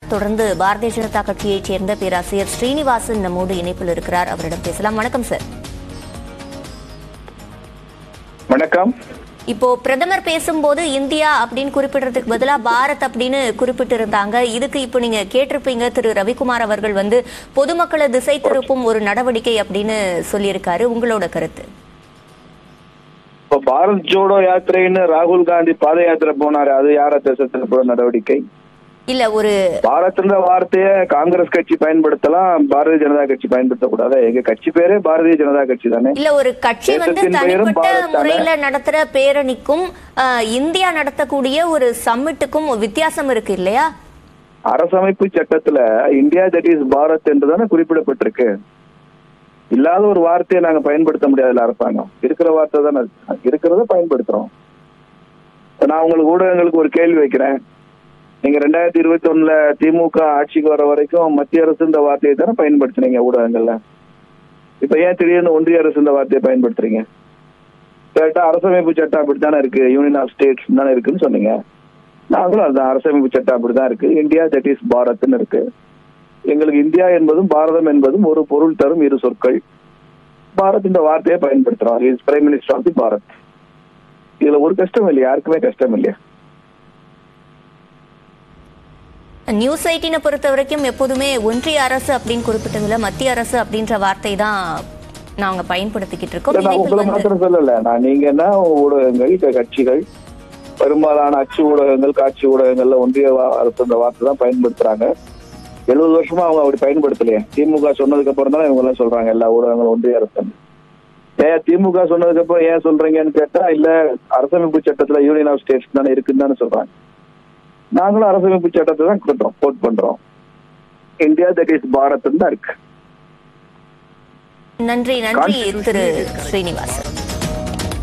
தொடர்ந்து பாரதிய ஜனதா கட்சியைச் சேர்ந்த பேராசிரியர் ஸ்ரீனிவாசன் நம்மோடு இணைப்பில் இருக்கிறார் அவரிடம் பேசலாம் வணக்கம் சார் வணக்கம் இப்போ பிரதமர் பேசும்போது இந்தியா அப்படின்னு குறிப்பிடுறதுக்கு பதிலா பாரத் அப்படின்னு குறிப்பிட்டிருந்தாங்க இதுக்கு இப்போ நீங்க கேட்டிருப்பீங்க திரு ரவிக்குமார் அவர்கள் வந்து பொதுமக்களை திசை திருப்பும் ஒரு நடவடிக்கை அப்படின்னு சொல்லியிருக்காரு உங்களோட கருத்து இப்ப பாரத் ஜோடோ யாத்திரைன்னு ராகுல் காந்தி பாத யாத்திரை போனாரு அது யார தேசத்துல நடவடிக்கை இல்ல ஒரு பாரத்ன்ற வார்த்தையை காங்கிரஸ் கட்சி பயன்படுத்தலாம் பாரதிய ஜனதா கட்சி பயன்படுத்தக்கூடாது எங்க கட்சி பேரே பாரதிய ஜனதா கட்சி தானே இல்ல ஒரு கட்சி வந்து தேசத்தின் பெயரும் தனிப்பட்ட பாரத் தானே? முறையில நடத்துற பேரணிக்கும் ஆஹ், இந்தியா நடத்தக்கூடிய ஒரு சம்மிட்டுக்கும் ஒரு வித்தியாசம் இருக்கு இல்லையா அரசமைப்பு சட்டத்துல இந்தியா தட் இஸ் பாரத் என்று தானே குறிப்பிடப்பட்டிருக்கு இல்லாத ஒரு வார்த்தையை நாங்க பயன்படுத்த முடியாதுல்ல அரசாங்கம் இருக்கிற வார்த்தை தானே அது. இருக்கிறத பயன்படுத்துறோம் இப்ப நான் உங்களுக்கு ஊடகங்களுக்கு ஒரு கேள்வி வைக்கிறேன் நீங்க ரெண்டாயிரத்தி இருபத்தி ஒண்ணுல திமுக ஆட்சிக்கு வர வரைக்கும் மத்திய அரசு இந்த வார்த்தையை தானே பயன்படுத்துனீங்க ஊடகங்கள்ல இப்ப ஏன் திடீர்னு ஒன்றிய அரசு இந்த வார்த்தையை பயன்படுத்துறீங்க கரெக்டா அரசமைப்பு சட்டம் அப்படித்தானே இருக்கு யூனியன் ஆஃப் ஸ்டேட்ஸ் தானே இருக்குன்னு சொன்னீங்க நாங்களும் அதுதான் அரசமைப்பு சட்டம் அப்படிதான் இருக்கு இந்தியா தட் இஸ் பாரத்னு இருக்கு எங்களுக்கு இந்தியா என்பதும் பாரதம் என்பதும் ஒரு பொருள் தரும் இரு சொற்கள் பாரத் இந்த வார்த்தையை பயன்படுத்துறோம் is prime minister of the Bharat இதுல ஒரு கஷ்டம் இல்லையா யாருக்குமே கஷ்டம் இல்லையா நியூஸ் எயிட்டினை பொறுத்த வரைக்கும் எப்போதுமே ஒன்றிய அரசு அப்படின்னு குறிப்பிட்டதுல மத்திய அரசு அப்படின்ற வார்த்தை தான் நாங்க பயன்படுத்திக்கிட்டு இருக்கோம் இல்ல, நான் உங்களை இணைப்பில் வந்து மாத்திரம் சொல்லல நான் நீங்க என்ன ஊடகங்கள் க- கட்சிகள் பெரும்பாலான அச்சு ஊடகங்கள் காட்சி ஊடகங்கள்ல ஒன்றிய வா- அரசு இந்த வார்த்தை தான் பயன்படுத்துறாங்க எழுபது வருஷமா அவங்க அப்படி பயன்படுத்தலையே திமுக சொன்னதுக்கு அப்புறம் தான் இவங்க எல்லாம் சொல்றாங்க எல்லா ஊடகங்களும் ஒன்றிய அரசு ஏன் திமுக சொன்னதுக்கு அப்புறம் ஏன் சொல்றீங்கன்னு கேட்டா இல்ல அரசமைப்பு சட்டத்துல யூனியன் ஆஃப் ஸ்டேட்ஸ் தானே இருக்குன்னு தானே சொல்றாங்க நாங்களும் அரசமைப்பு சட்டத்தை தான் பண்றோம் கோட் பண்றோம் இந்தியா தட் இஸ் பாரத் தான் இருக்கு நன்றி நன்றி திரு ஸ்ரீனிவாசன்